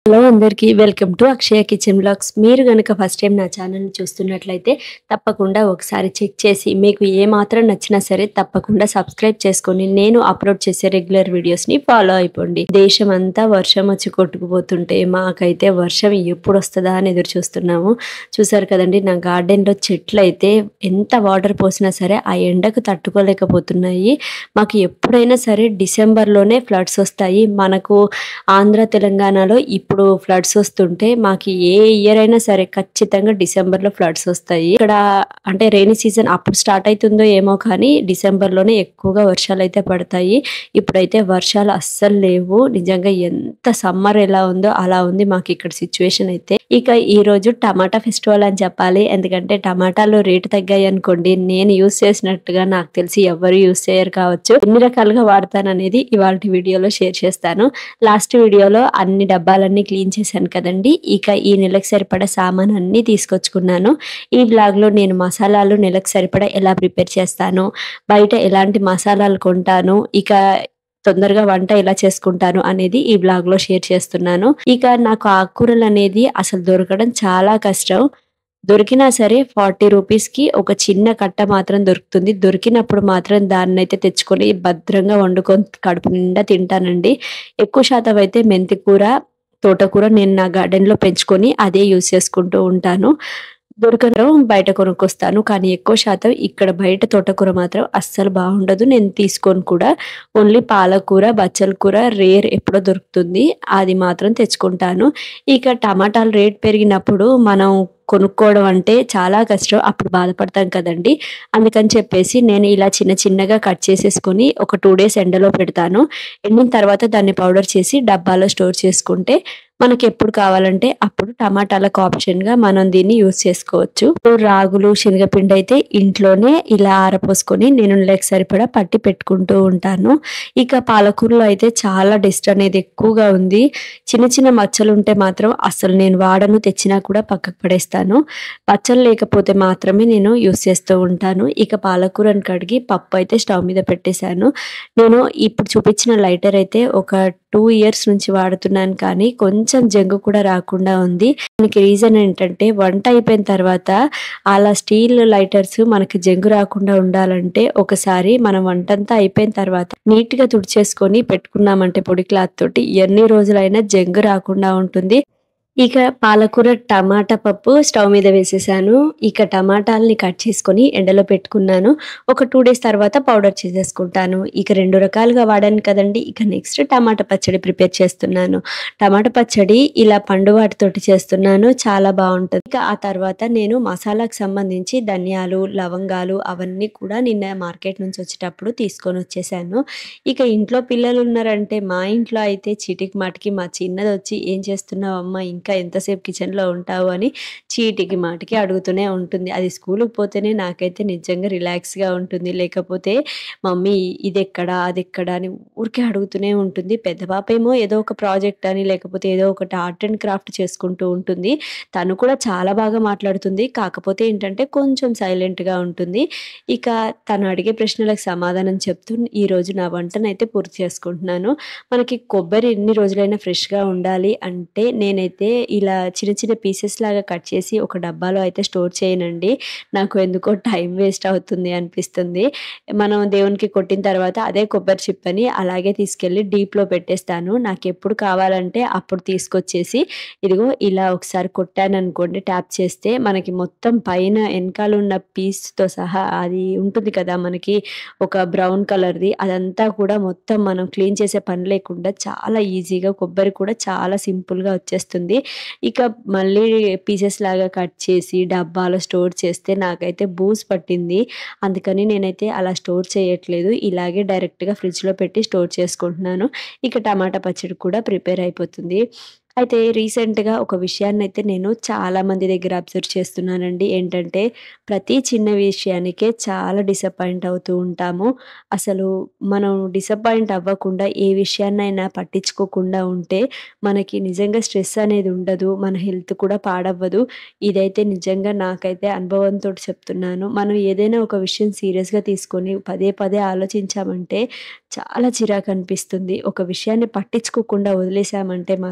Hello అందరికీ welcome to Akshaya kitchen blogs మీరు గనుక ఫస్ట్ టైం నా ఛానల్ని చూస్తున్నట్లయితే తప్పకుండా ఒకసారి చెక్ చేసి మీకు ఏ మాత్రం నచ్చినా సరే తప్పకుండా సబ్స్క్రైబ్ చేసుకొని నేను అప్లోడ్ చేసే రెగ్యులర్ వీడియోస్ని ఫాలో అయిపోండి దేశం అంతా వర్షం వచ్చి కొట్టుకుపోతుంటే మాకైతే వర్షం ఎప్పుడు వస్తుందా అని ఎదురు చూస్తున్నాము చూసారు కదండి నా గార్డెన్లో చెట్లు అయితే ఎంత వాటర్ పోసినా సరే ఆ ఎండకు తట్టుకోలేకపోతున్నాయి మాకు ఎప్పుడైనా సరే డిసెంబర్లోనే ఫ్లడ్స్ వస్తాయి మనకు ఆంధ్ర తెలంగాణలో ఇప్పుడు ఫ్లడ్స్ వస్తుంటే మాకు ఏ ఇయర్ అయినా సరే ఖచ్చితంగా డిసెంబర్ లో ఫ్లడ్స్ వస్తాయి ఇక్కడ అంటే రైనీ సీజన్ అప్పుడు స్టార్ట్ అవుతుందో ఏమో కానీ డిసెంబర్ లోనే ఎక్కువగా వర్షాలు అయితే పడతాయి ఇప్పుడైతే వర్షాలు అస్సలు లేవు నిజంగా ఎంత సమ్మర్ ఎలా ఉందో అలా ఉంది మాకు ఇక్కడ సిచ్యువేషన్ అయితే ఇక ఈ రోజు టమాటా ఫెస్టివల్ అని చెప్పాలి ఎందుకంటే టమాటాలు రేటు తగ్గాయి అనుకోండి నేను యూస్ చేసినట్టుగా నాకు తెలిసి ఎవరు యూస్ చేయరు కావచ్చు ఎన్ని రకాలుగా వాడతాను అనేది ఇవాళ వీడియోలో షేర్ చేస్తాను లాస్ట్ వీడియోలో అన్ని డబ్బాలన్నీ క్లీన్ చేశాను కదండి ఇక ఈ నెలకు సరిపడా సామాన్ అన్ని తీసుకొచ్చుకున్నాను ఈ బ్లాగ్ లో నేను మసాలాలు నెలకు సరిపడా ఎలా ప్రిపేర్ చేస్తాను బయట ఎలాంటి మసాలాలు కొంటాను ఇక తొందరగా వంట ఎలా చేసుకుంటాను అనేది ఈ బ్లాగ్ లో షేర్ చేస్తున్నాను ఇక నాకు ఆకుకూరలు అనేది అసలు దొరకడం చాలా కష్టం దొరికినా సరే ఫార్టీ రూపీస్ కి ఒక చిన్న కట్ట మాత్రం దొరుకుతుంది దొరికినప్పుడు మాత్రం దాన్ని అయితే తెచ్చుకొని భద్రంగా వండుకొని కడుపు నిండా తింటానండి ఎక్కువ శాతం అయితే మెంతి కూర తోటకూర నేను నా గార్డెన్ లో పెంచుకొని అదే యూస్ చేసుకుంటూ ఉంటాను దొరకడం బయట కొనుక్కొస్తాను కానీ ఎక్కువ శాతం ఇక్కడ బయట తోటకూర మాత్రం అస్సలు బాగుండదు నేను తీసుకొని కూడా ఓన్లీ పాలకూర బచ్చల కూర రేర్ ఎప్పుడో దొరుకుతుంది అది మాత్రం తెచ్చుకుంటాను ఇక టమాటాలు రేట్ పెరిగినప్పుడు మనం కొనుక్కోవడం అంటే చాలా కష్టం అప్పుడు బాధపడతాం కదండి అందుకని చెప్పేసి నేను ఇలా చిన్న చిన్నగా కట్ చేసేసుకొని ఒక టూ డేస్ ఎండలో పెడతాను ఎండిన తర్వాత దాన్ని పౌడర్ చేసి డబ్బాలో స్టోర్ చేసుకుంటే మనకి ఎప్పుడు కావాలంటే అప్పుడు టమాటాలకు ఆప్షన్ గా మనం దీన్ని యూస్ చేసుకోవచ్చు రాగులు శనగపిండి అయితే ఇంట్లోనే ఇలా ఆరపోసుకొని నేను నెలకు సరిపడా పట్టి పెట్టుకుంటూ ఉంటాను ఇక పాలకూరలో అయితే చాలా డస్ట్ అనేది ఎక్కువగా ఉంది చిన్న చిన్న మచ్చలు ఉంటే మాత్రం అసలు నేను వాడను తెచ్చినా కూడా పక్కకు పడేస్తాను పచ్చలు లేకపోతే మాత్రమే నేను యూస్ చేస్తూ ఉంటాను ఇక పాలకూరని కడిగి పప్పు అయితే స్టవ్ మీద పెట్టేశాను నేను ఇప్పుడు చూపించిన లైటర్ అయితే ఒక టూ ఇయర్స్ నుంచి వాడుతున్నాను కానీ కొంచెం జంగు కూడా రాకుండా ఉంది దానికి రీజన్ ఏంటంటే వంట అయిపోయిన తర్వాత అలా స్టీల్ లైటర్స్ మనకి జంగు రాకుండా ఉండాలంటే ఒకసారి మనం వంటంతా అయిపోయిన తర్వాత నీట్ గా తుడిచేసుకొని పెట్టుకున్నామంటే పొడి క్లాత్ తోటి ఎన్ని రోజులైనా జంగు రాకుండా ఉంటుంది ఇక పాలకూర టమాటా పప్పు స్టవ్ మీద వేసేసాను ఇక టమాటాలని కట్ చేసుకొని ఎండలో పెట్టుకున్నాను ఒక టూ డేస్ తర్వాత పౌడర్ చేసేసుకుంటాను ఇక రెండు రకాలుగా వాడాను కదండి ఇక నెక్స్ట్ టమాటా పచ్చడి ప్రిపేర్ చేస్తున్నాను టమాటా పచ్చడి ఇలా పండు వాటితోటి చేస్తున్నాను చాలా బాగుంటుంది ఇక ఆ తర్వాత నేను మసాలాకు సంబంధించి ధనియాలు లవంగాలు అవన్నీ కూడా నిన్న మార్కెట్ నుంచి వచ్చేటప్పుడు తీసుకొని వచ్చేసాను ఇక ఇంట్లో పిల్లలు ఉన్నారంటే మా ఇంట్లో అయితే చీటికి మాటికి మా చిన్నది వచ్చి ఏం చేస్తున్నావు అమ్మ ఇంకా ఎంతసేపు కిచెన్లో ఉంటావు అని చీటికి మాటికి అడుగుతూనే ఉంటుంది అది స్కూల్కి పోతేనే నాకైతే నిజంగా రిలాక్స్గా ఉంటుంది లేకపోతే మమ్మీ ఇది ఎక్కడా అది ఎక్కడా అని ఊరికే అడుగుతూనే ఉంటుంది పెద్ద పాప ఏమో ఏదో ఒక ప్రాజెక్ట్ అని లేకపోతే ఏదో ఒకటి ఆర్ట్ అండ్ క్రాఫ్ట్ చేసుకుంటూ ఉంటుంది తను కూడా చాలా బాగా మాట్లాడుతుంది కాకపోతే ఏంటంటే కొంచెం సైలెంట్గా ఉంటుంది ఇక తను అడిగే ప్రశ్నలకు సమాధానం చెప్తూ ఈ రోజు నా వంటను అయితే పూర్తి చేసుకుంటున్నాను మనకి కొబ్బరి ఎన్ని రోజులైనా ఫ్రెష్గా ఉండాలి అంటే నేనైతే ఇలా చిన్న చిన్న పీసెస్ లాగా కట్ చేసి ఒక డబ్బాలో అయితే స్టోర్ చేయనండి నాకు ఎందుకో టైం వేస్ట్ అవుతుంది అనిపిస్తుంది మనం దేవునికి కొట్టిన తర్వాత అదే కొబ్బరి చిప్పని అలాగే తీసుకెళ్ళి డీప్లో పెట్టేస్తాను నాకు ఎప్పుడు కావాలంటే అప్పుడు తీసుకొచ్చేసి ఇదిగో ఇలా ఒకసారి కొట్టాను అనుకోండి ట్యాప్ చేస్తే మనకి మొత్తం పైన వెనకాల ఉన్న పీస్తో సహా అది ఉంటుంది కదా మనకి ఒక బ్రౌన్ కలర్ది అదంతా కూడా మొత్తం మనం క్లీన్ చేసే పని లేకుండా చాలా ఈజీగా కొబ్బరి కూడా చాలా సింపుల్గా వచ్చేస్తుంది ఇక మళ్ళీ పీసెస్ లాగా కట్ చేసి డబ్బాలో స్టోర్ చేస్తే నాకైతే బూస్ పట్టింది అందుకని నేనైతే అలా స్టోర్ చేయట్లేదు ఇలాగే డైరెక్ట్గా ఫ్రిడ్జ్లో పెట్టి స్టోర్ చేసుకుంటున్నాను ఇక టమాటా పచ్చడి కూడా ప్రిపేర్ అయిపోతుంది అయితే రీసెంట్గా ఒక విషయాన్ని అయితే నేను చాలా మంది దగ్గర అబ్జర్వ్ చేస్తున్నానండి ఏంటంటే ప్రతి చిన్న విషయానికే చాలా డిసప్పాయింట్ అవుతూ ఉంటాము అసలు మనం డిసప్పాయింట్ అవ్వకుండా ఏ విషయాన్నైనా పట్టించుకోకుండా ఉంటే మనకి నిజంగా స్ట్రెస్ అనేది ఉండదు మన హెల్త్ కూడా పాడవ్వదు ఇదైతే నిజంగా నాకైతే అనుభవంతో చెప్తున్నాను మనం ఏదైనా ఒక విషయం సీరియస్గా తీసుకొని పదే పదే ఆలోచించామంటే చాలా చిరాకు అనిపిస్తుంది ఒక విషయాన్ని పట్టించుకోకుండా వదిలేసామంటే మాత్రం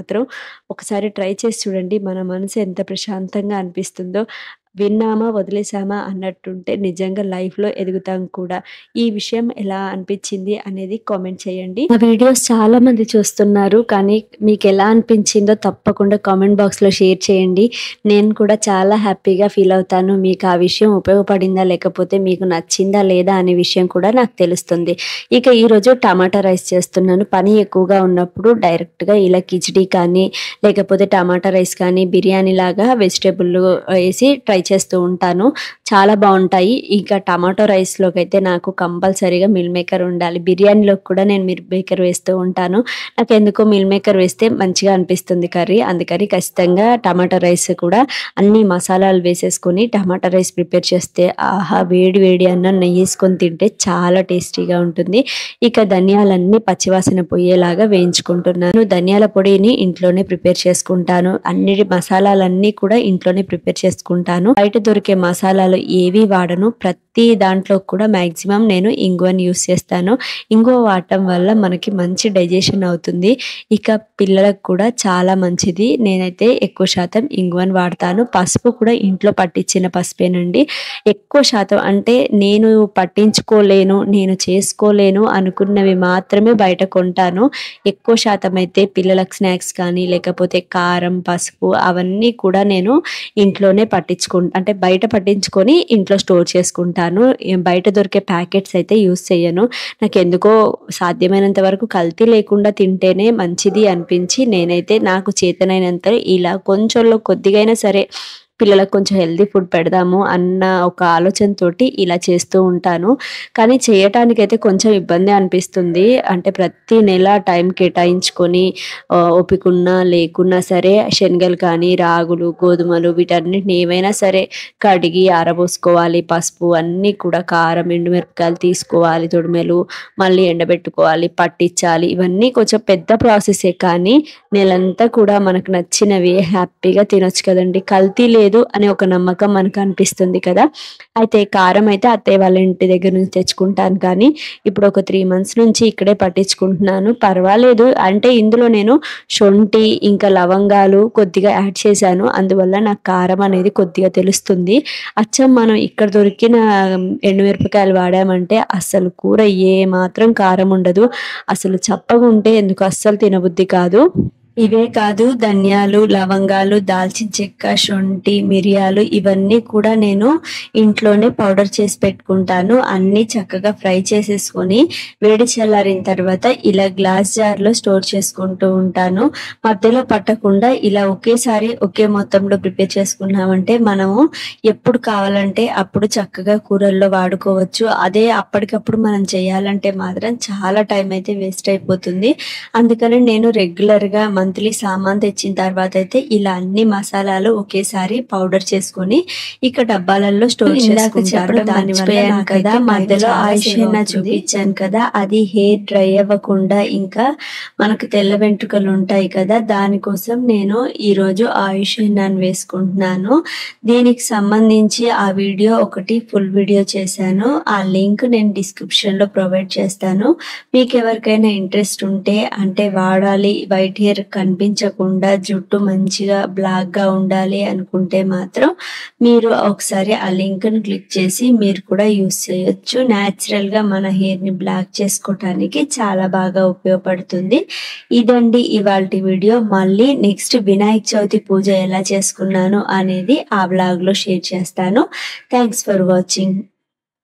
ఒకసారి ట్రై చేసి చూడండి మన మనసు ఎంత ప్రశాంతంగా అనిపిస్తుందో విన్నామా వదిలేసామా అన్నట్టుంటే నిజంగా లైఫ్లో ఎదుగుతాం కూడా ఈ విషయం ఎలా అనిపించింది అనేది కామెంట్ చేయండి ఆ వీడియోస్ చాలా మంది చూస్తున్నారు కానీ మీకు ఎలా అనిపించిందో తప్పకుండా కామెంట్ బాక్స్లో షేర్ చేయండి నేను కూడా చాలా హ్యాపీగా ఫీల్ అవుతాను మీకు ఆ విషయం ఉపయోగపడిందా లేకపోతే మీకు నచ్చిందా లేదా అనే విషయం కూడా నాకు తెలుస్తుంది ఇక ఈరోజు టమాటా రైస్ చేస్తున్నాను పని ఎక్కువగా ఉన్నప్పుడు డైరెక్ట్గా ఇలా కిచిడి కానీ లేకపోతే టమాటా రైస్ కానీ బిర్యానీ లాగా వెజిటేబుల్ వేసి ట్రై చేస్తూ ఉంటాను చాలా బాగుంటాయి ఇంకా టమాటో రైస్లోకి అయితే నాకు కంపల్సరీగా మిల్ మేకర్ ఉండాలి బిర్యానీలోకి కూడా నేను మిల్ మేకర్ వేస్తూ ఉంటాను నాకు ఎందుకో మిల్ మేకర్ వేస్తే మంచిగా అనిపిస్తుంది కర్రీ అందుకని ఖచ్చితంగా టమాటా రైస్ కూడా అన్ని మసాలాలు వేసేసుకొని టమాటా రైస్ ప్రిపేర్ చేస్తే ఆహా వేడి వేడి అన్నం నెయ్యి వేసుకొని తింటే చాలా టేస్టీగా ఉంటుంది ఇక ధనియాలన్నీ పచ్చివాసన పోయేలాగా వేయించుకుంటున్నాను ధనియాల పొడిని ఇంట్లోనే ప్రిపేర్ చేసుకుంటాను అన్ని మసాలాలన్నీ కూడా ఇంట్లోనే ప్రిపేర్ చేసుకుంటాను బయట దొరికే మసాలాలు ఏవి వాడను ప్రతి దాంట్లో కూడా మాక్సిమం నేను ఇంగువని యూస్ చేస్తాను ఇంగువ వాడటం వల్ల మనకి మంచి డైజెషన్ అవుతుంది ఇక పిల్లలకు కూడా చాలా మంచిది నేనైతే ఎక్కువ శాతం ఇంగువని వాడతాను పసుపు కూడా ఇంట్లో పట్టించిన పసుపేనండి ఎక్కువ శాతం అంటే నేను పట్టించుకోలేను నేను చేసుకోలేను అనుకున్నవి మాత్రమే బయట కొంటాను ఎక్కువ శాతం అయితే పిల్లలకు స్నాక్స్ కానీ లేకపోతే కారం పసుపు అవన్నీ కూడా నేను ఇంట్లోనే పట్టించుకు అంటే బయట పట్టించుకొని ఇంట్లో స్టోర్ చేసుకుంటాను ఏం బయట దొరికే ప్యాకెట్స్ అయితే యూస్ చేయను నాకు ఎందుకో సాధ్యమైనంత వరకు కల్తీ లేకుండా తింటేనే మంచిది అనిపించి నేనైతే నాకు చేతనైనంత ఇలా కొంచెంలో కొద్దిగైనా సరే పిల్లలకు కొంచెం హెల్తీ ఫుడ్ పెడదాము అన్న ఒక ఆలోచనతోటి ఇలా చేస్తూ ఉంటాను కానీ చేయటానికైతే కొంచెం ఇబ్బంది అనిపిస్తుంది అంటే ప్రతి నెల టైం కేటాయించుకొని ఆ, ఓపిక ఉన్నా లేకున్నా సరే శనగలు కానీ రాగులు గోధుమలు వీటన్నిటిని ఏవైనా సరే కడిగి ఆరబోసుకోవాలి పసుపు అన్నీ కూడా కారం ఎండుమిరపకాయలు తీసుకోవాలి తొడిమెలు మళ్ళీ ఎండబెట్టుకోవాలి పట్టించాలి ఇవన్నీ కొంచెం పెద్ద ప్రాసెసే కానీ నెలంతా కూడా మనకు నచ్చినవి హ్యాపీగా తినొచ్చు కదండి కల్తీ లేదు అనే ఒక నమ్మకం మనకు అనిపిస్తుంది కదా అయితే కారం అయితే అత్తయ్య వాళ్ళ ఇంటి దగ్గర నుంచి తెచ్చుకుంటాను కానీ ఇప్పుడు ఒక త్రీ మంత్స్ నుంచి ఇక్కడే పట్టించుకుంటున్నాను పర్వాలేదు అంటే ఇందులో నేను శొంఠి ఇంకా లవంగాలు కొద్దిగా యాడ్ చేశాను అందువల్ల నాకు కారం అనేది కొద్దిగా తెలుస్తుంది అచ్చం మనం ఇక్కడ దొరికిన ఎండుమిరపకాయలు వాడామంటే అసలు కూర ఏ మాత్రం కారం ఉండదు అసలు చప్పగా ఉంటే ఎందుకు అస్సలు తినబుద్ధి కాదు ఇవే కాదు ధనియాలు లవంగాలు దాల్చిన చెక్క శొంఠి మిరియాలు ఇవన్నీ కూడా నేను ఇంట్లోనే పౌడర్ చేసి పెట్టుకుంటాను అన్ని చక్కగా ఫ్రై చేసేసుకొని వేడి చల్లారిన తర్వాత ఇలా గ్లాస్ జార్ లో స్టోర్ చేసుకుంటూ ఉంటాను మధ్యలో పట్టకుండా ఇలా ఒకేసారి ఒకే మొత్తంలో ప్రిపేర్ చేసుకున్నామంటే మనము ఎప్పుడు కావాలంటే అప్పుడు చక్కగా కూరల్లో వాడుకోవచ్చు అదే అప్పటికప్పుడు మనం చేయాలంటే మాత్రం చాలా టైం అయితే వేస్ట్ అయిపోతుంది అందుకని నేను రెగ్యులర్ గా మంత్లీ సామాన్ తెచ్చిన తర్వాత అయితే ఇలా అన్ని మసాలాలు ఒకేసారి పౌడర్ చేసుకొని ఇక డబ్బాలలో స్టోర్ ఇందాక చేసుకుంటాను చెప్పడం దాని మర్చిపోయాను మర్చిపోయాను కదా నాకైతే మధ్యలో చాలా ఆయుష్ సేవ్ అవుతుంది. చూపించాను కదా అది హెయిర్ డ్రై అవ్వకుండా ఇంకా మనకు తెల్ల వెంట్రుకలు ఉంటాయి కదా దానికోసం నేను ఈ రోజు ఆయుష్ హెన్నాను వేసుకుంటున్నాను దీనికి సంబంధించి ఆ వీడియో ఒకటి ఫుల్ వీడియో చేశాను ఆ లింక్ నేను డిస్క్రిప్షన్ లో ప్రొవైడ్ చేస్తాను మీకు ఎవరికైనా ఇంట్రెస్ట్ ఉంటే అంటే వాడాలి వైట్ హెయిర్ కనిపించకుండా జుట్టు మంచిగా బ్లాక్ గా ఉండాలి అనుకుంటే మాత్రం మీరు ఒకసారి ఆ లింక్ ని క్లిక్ చేసి మీరు కూడా యూస్ చేయొచ్చు న్యాచురల్ గా మన హెయిర్ ని బ్లాక్ చేసుకోవటానికి చాలా బాగా ఉపయోగపడుతుంది ఇదండి ఇవాళ వీడియో మళ్ళీ నెక్స్ట్ వినాయక చవితి పూజ ఎలా చేసుకున్నాను అనేది ఆ బ్లాగ్ లో షేర్ చేస్తాను థ్యాంక్స్ ఫర్ వాచింగ్